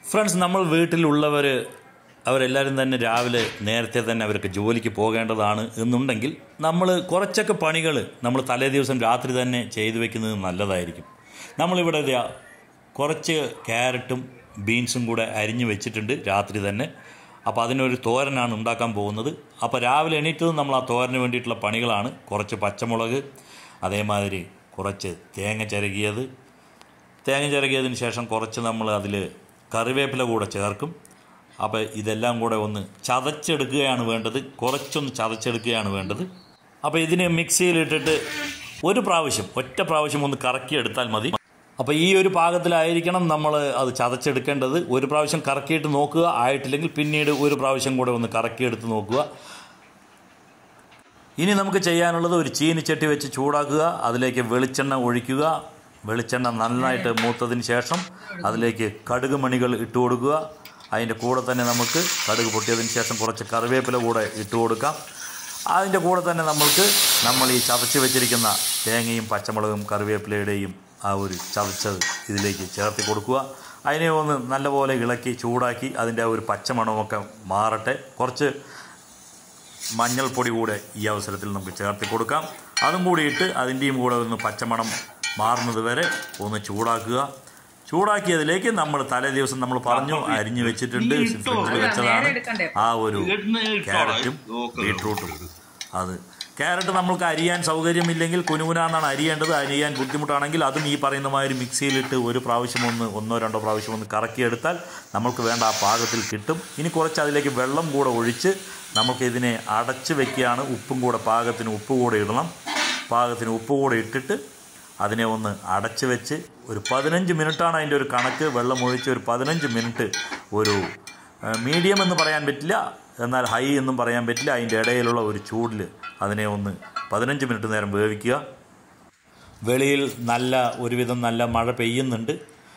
friends നമ്മൾ വീട്ടിലുള്ളവർ അവരെല്ലാവരും തന്നെ രാവിലെ നേരത്തെ തന്നെ അവർക്ക് ജോലിക്ക് പോകേണ്ടതാണ് എന്നുണ്ടെങ്കിൽ നമ്മൾ കുറച്ചൊക്കെ പണികൾ നമ്മൾ തലേ ദിവസം രാത്രി തന്നെ ചെയ്തു വെക്കുന്നത് നല്ലതായിരിക്കും നമ്മളിവിടെ ദാ കുറച്ച് ക്യാരറ്റും ബീൻസും കൂടെ അരിഞ്ഞു വെച്ചിട്ടുണ്ട് രാത്രി തന്നെ അപ്പോൾ അതിനൊരു തോരനാണ് ഉണ്ടാക്കാൻ പോകുന്നത് അപ്പോൾ രാവിലെ എണീറ്റതും നമ്മൾ ആ തോരന് വേണ്ടിയിട്ടുള്ള പണികളാണ് കുറച്ച് പച്ചമുളക് അതേമാതിരി കുറച്ച് തേങ്ങ ചിരകിയത് തേങ്ങ ചിരകിയതിന് ശേഷം കുറച്ച് നമ്മൾ അതിൽ കറിവേപ്പില കൂടെ ചേർക്കും അപ്പോൾ ഇതെല്ലാം കൂടെ ഒന്ന് ചതച്ചെടുക്കുകയാണ് വേണ്ടത് കുറച്ചൊന്ന് ചതച്ചെടുക്കുകയാണ് വേണ്ടത് അപ്പോൾ ഇതിനെ മിക്സിയിലിട്ടിട്ട് ഒരു പ്രാവശ്യം ഒറ്റ പ്രാവശ്യം ഒന്ന് കറക്കിയെടുത്താൽ മതി അപ്പോൾ ഈ ഒരു പാകത്തിലായിരിക്കണം നമ്മൾ അത് ചതച്ചെടുക്കേണ്ടത് ഒരു പ്രാവശ്യം കറക്കിയിട്ട് നോക്കുക ആയിട്ടില്ലെങ്കിൽ പിന്നീട് ഒരു പ്രാവശ്യം കൂടെ ഒന്ന് കറക്കിയെടുത്ത് നോക്കുക ഇനി നമുക്ക് ചെയ്യാനുള്ളത് ഒരു ചീനിച്ചട്ടി വെച്ച് ചൂടാക്കുക അതിലേക്ക് വെളിച്ചെണ്ണ ഒഴിക്കുക വെളിച്ചെണ്ണ നന്നായിട്ട് മൂത്തതിന് ശേഷം അതിലേക്ക് കടുക് മണികൾ ഇട്ട് കൊടുക്കുക അതിൻ്റെ കൂടെ തന്നെ നമുക്ക് കടുക് പൊട്ടിയതിന് ശേഷം കുറച്ച് കറിവേപ്പില കൂടെ ഇട്ട് കൊടുക്കാം അതിൻ്റെ കൂടെ തന്നെ നമ്മൾക്ക് നമ്മൾ ഈ ചതച്ച് വെച്ചിരിക്കുന്ന തേങ്ങയും പച്ചമുളകും കറിവേപ്പിലയുടെയും ആ ഒരു ചതച്ചത് ഇതിലേക്ക് ചേർത്ത് കൊടുക്കുക അതിനെ ഒന്ന് നല്ലപോലെ ഇളക്കി ചൂടാക്കി അതിൻ്റെ ആ ഒരു പച്ചമണമൊക്കെ മാറട്ടെ കുറച്ച് മഞ്ഞൾപ്പൊടി കൂടെ ഈ അവസരത്തിൽ നമുക്ക് ചേർത്ത് കൊടുക്കാം അതും കൂടി ഇട്ട് അതിൻ്റെയും കൂടെ ഒന്ന് പച്ചമണം മാറുന്നത് വരെ ഒന്ന് ചൂടാക്കുക ചൂടാക്കിയതിലേക്ക് നമ്മൾ തലേ ദിവസം നമ്മൾ പറഞ്ഞു അരിഞ്ഞു വെച്ചിട്ടുണ്ട് ഫ്രിഡ്ജിൽ വെച്ചതാണ് ആ ഒരു ക്യാരറ്റും ബീട്രൂട്ടും അത് ക്യാരറ്റ് നമ്മൾക്ക് അരിയാൻ സൗകര്യമില്ലെങ്കിൽ കുനുകുനാന്നാണ് അരിയേണ്ടത് അരിയാൻ ബുദ്ധിമുട്ടാണെങ്കിൽ അതും ഈ പറയുന്ന മാതിരി മിക്സിയിലിട്ട് ഒരു പ്രാവശ്യം ഒന്ന് ഒന്നോ രണ്ടോ പ്രാവശ്യം ഒന്ന് കറക്കിയെടുത്താൽ നമ്മൾക്ക് വേണ്ട ആ പാകത്തിൽ കിട്ടും ഇനി കുറച്ച് അതിലേക്ക് വെള്ളം കൂടെ ഒഴിച്ച് നമുക്ക് ഇതിനെ അടച്ച് വെക്കുകയാണ് ഉപ്പും കൂടെ പാകത്തിന് ഉപ്പ് കൂടെ ഇടണം പാകത്തിന് ഉപ്പ് കൂടെ ഇട്ടിട്ട് അതിനെ ഒന്ന് അടച്ച് വെച്ച് ഒരു പതിനഞ്ച് മിനിറ്റാണ് അതിൻ്റെ ഒരു കണക്ക് വെള്ളം ഒഴിച്ച് ഒരു പതിനഞ്ച് മിനിറ്റ് ഒരു മീഡിയം എന്ന് പറയാൻ പറ്റില്ല എന്നാൽ ഹൈ എന്നും പറയാൻ പറ്റില്ല അതിൻ്റെ ഇടയിലുള്ള ഒരു ചൂടിൽ അതിനെ ഒന്ന് പതിനഞ്ച് മിനിറ്റ് നേരം വേവിക്കുക വെളിയിൽ നല്ല ഒരുവിധം നല്ല മഴ പെയ്യുന്നുണ്ട്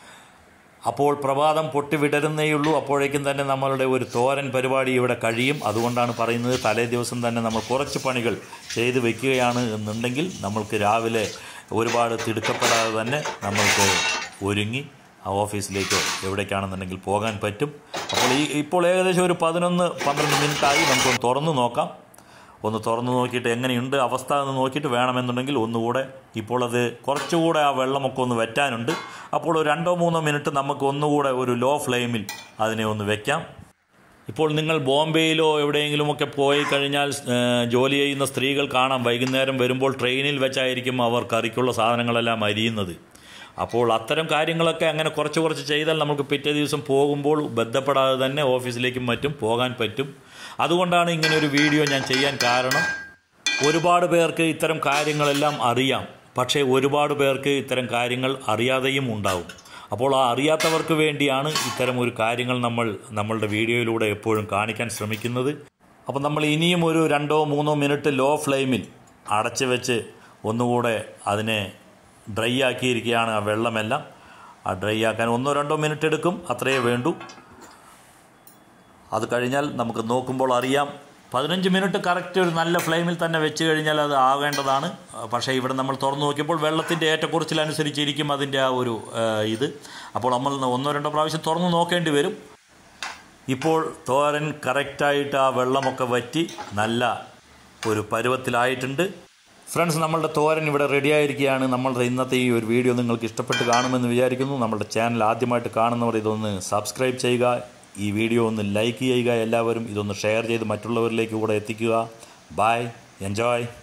അപ്പോൾ പ്രഭാതം പൊട്ടി വിടരുന്നേയുള്ളൂ അപ്പോഴേക്കും തന്നെ നമ്മളുടെ ഒരു തോരൻ പരിപാടി ഇവിടെ കഴിയും അതുകൊണ്ടാണ് പറയുന്നത് തലേ ദിവസം തന്നെ നമ്മൾ കുറച്ച് പണികൾ ചെയ്ത് വെക്കുകയാണ് എന്നുണ്ടെങ്കിൽ നമ്മൾക്ക് രാവിലെ ഒരുപാട് തിടുക്കപ്പെടാതെ തന്നെ നമ്മൾക്ക് ഒരുങ്ങി ആ ഓഫീസിലേക്കോ എവിടേക്കാണെന്നുണ്ടെങ്കിൽ പോകാൻ പറ്റും അപ്പോൾ ഈ ഇപ്പോൾ ഏകദേശം ഒരു പതിനൊന്ന് പന്ത്രണ്ട് മിനിറ്റായി നമുക്കൊന്ന് തുറന്ന് നോക്കാം ഒന്ന് തുറന്ന് നോക്കിയിട്ട് എങ്ങനെയുണ്ട് അവസ്ഥ എന്ന് നോക്കിയിട്ട് വേണമെന്നുണ്ടെങ്കിൽ ഒന്നുകൂടെ ഇപ്പോൾ അത് കുറച്ചുകൂടെ ആ വെള്ളമൊക്കെ ഒന്ന് വറ്റാനുണ്ട് അപ്പോൾ ഒരു രണ്ടോ മൂന്നോ മിനിറ്റ് നമുക്ക് ഒന്നുകൂടെ ഒരു ലോ ഫ്ലെയിമിൽ അതിനെ ഒന്ന് വെക്കാം ഇപ്പോൾ നിങ്ങൾ ബോംബെയിലോ എവിടെയെങ്കിലുമൊക്കെ പോയി കഴിഞ്ഞാൽ ഏഹ്, ജോലി ചെയ്യുന്ന സ്ത്രീകൾ കാണാം വൈകുന്നേരം വരുമ്പോൾ ട്രെയിനിൽ വെച്ചായിരിക്കും അവർ കറിക്കുള്ള സാധനങ്ങളെല്ലാം അരിയുന്നത് അപ്പോൾ അത്തരം കാര്യങ്ങളൊക്കെ അങ്ങനെ കുറച്ച് കുറച്ച് ചെയ്താൽ നമുക്ക് പിറ്റേ ദിവസം പോകുമ്പോൾ ബന്ധപ്പെടാതെ തന്നെ ഓഫീസിലേക്കും മറ്റും പോകാൻ പറ്റും അതുകൊണ്ടാണ് ഇങ്ങനെ ഒരു വീഡിയോ ഞാൻ ചെയ്യാൻ കാരണം ഒരുപാട് പേർക്ക് ഇത്തരം കാര്യങ്ങളെല്ലാം അറിയാം പക്ഷേ ഒരുപാട് പേർക്ക് ഇത്തരം കാര്യങ്ങൾ അറിയാതെയും ഉണ്ടാവും അപ്പോൾ ആ അറിയാത്തവർക്ക് വേണ്ടിയാണ് ഇത്തരം ഒരു കാര്യങ്ങൾ നമ്മൾ നമ്മളുടെ വീഡിയോയിലൂടെ എപ്പോഴും കാണിക്കാൻ ശ്രമിക്കുന്നത് അപ്പോൾ നമ്മൾ ഇനിയും ഒരു രണ്ടോ മൂന്നോ മിനിറ്റ് ലോ ഫ്ലെയിമിൽ അടച്ച് വെച്ച് ഒന്നുകൂടെ അതിനെ ഡ്രൈ ആക്കിയിരിക്കുകയാണ് ആ വെള്ളമെല്ലാം ആ ഡ്രൈ ആക്കാൻ ഒന്നോ രണ്ടോ മിനിറ്റ് എടുക്കും അത്രയേ വേണ്ടൂ അത് കഴിഞ്ഞാൽ നമുക്ക് നോക്കുമ്പോൾ അറിയാം പതിനഞ്ച് മിനിറ്റ് കറക്റ്റ് ഒരു നല്ല ഫ്ലെയിമിൽ തന്നെ വെച്ച് കഴിഞ്ഞാൽ അത് ആകേണ്ടതാണ് പക്ഷേ ഇവിടെ നമ്മൾ തുറന്നു നോക്കിയപ്പോൾ വെള്ളത്തിൻ്റെ ഏറ്റക്കുറച്ചിലനുസരിച്ചിരിക്കും അതിൻ്റെ ആ ഒരു ആ, ഇത് അപ്പോൾ നമ്മൾ ഒന്നോ രണ്ടോ പ്രാവശ്യം തുറന്നു നോക്കേണ്ടി വരും ഇപ്പോൾ തോരൻ കറക്റ്റായിട്ട് ആ വെള്ളമൊക്കെ വറ്റി നല്ല ഒരു പരുവത്തിലായിട്ടുണ്ട് ഫ്രണ്ട്സ് നമ്മളുടെ തോരൻ ഇവിടെ റെഡി ആയിരിക്കുകയാണ് നമ്മളുടെ ഇന്നത്തെ ഈ ഒരു വീഡിയോ നിങ്ങൾക്ക് ഇഷ്ടപ്പെട്ട് കാണുമെന്ന് വിചാരിക്കുന്നു നമ്മളുടെ ചാനൽ ആദ്യമായിട്ട് കാണുന്നവർ ഇതൊന്ന് സബ്സ്ക്രൈബ് ചെയ്യുക ഈ വീഡിയോ ഒന്ന് ലൈക്ക് ചെയ്യുക എല്ലാവരും ഇതൊന്ന് ഷെയർ ചെയ്ത് മറ്റുള്ളവരിലേക്ക് കൂടെ എത്തിക്കുക ബൈ എൻജോയ്